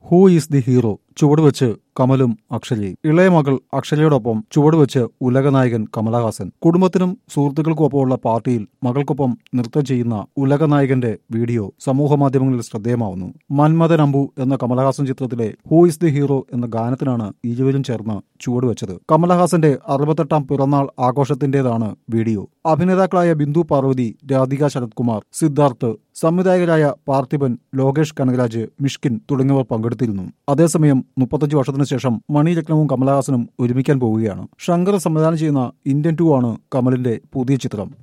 who is the hero ചുവടുവെച്ച് കമലും അക്ഷരയും ഇളയ മകൾ അക്ഷരയോടൊപ്പം ചുവടുവെച്ച് ഉലകനായകൻ കമലഹാസൻ കുടുംബത്തിനും സുഹൃത്തുക്കൾക്കൊപ്പമുള്ള പാർട്ടിയിൽ മകൾക്കൊപ്പം നൃത്തം ചെയ്യുന്ന ഉലകനായകന്റെ വീഡിയോ സമൂഹമാധ്യമങ്ങളിൽ ശ്രദ്ധേയമാവുന്നു മന്മഥൻ അമ്പു എന്ന കമലഹാസൻ ചിത്രത്തിലെ ഹൂ ഇസ് ദി ഹീറോ എന്ന ഗാനത്തിനാണ് ഇരുവരും ചേർന്ന് ചുവടുവെച്ചത് കമലഹാസന്റെ അറുപത്തെട്ടാം പിറന്നാൾ ആഘോഷത്തിന്റേതാണ് വീഡിയോ അഭിനേതാക്കളായ ബിന്ദു പാർവതി രാധിക ശരത്കുമാർ സിദ്ധാർത്ഥ് സംവിധായകരായ പാർത്ഥിപൻ ലോകേഷ് കനകരാജ് മിഷ്കിൻ തുടങ്ങിയവർ പങ്കെടുത്തിരുന്നു അതേസമയം മുപ്പത്തഞ്ച് വർഷത്തിനു ശേഷം മണിരത്നവും കമലഹാസനും ഒരുമിക്കാൻ പോവുകയാണ് ശങ്കർ സംവിധാനം ചെയ്യുന്ന ഇന്ത്യൻ ടു ആണ് കമലിന്റെ പുതിയ ചിത്രം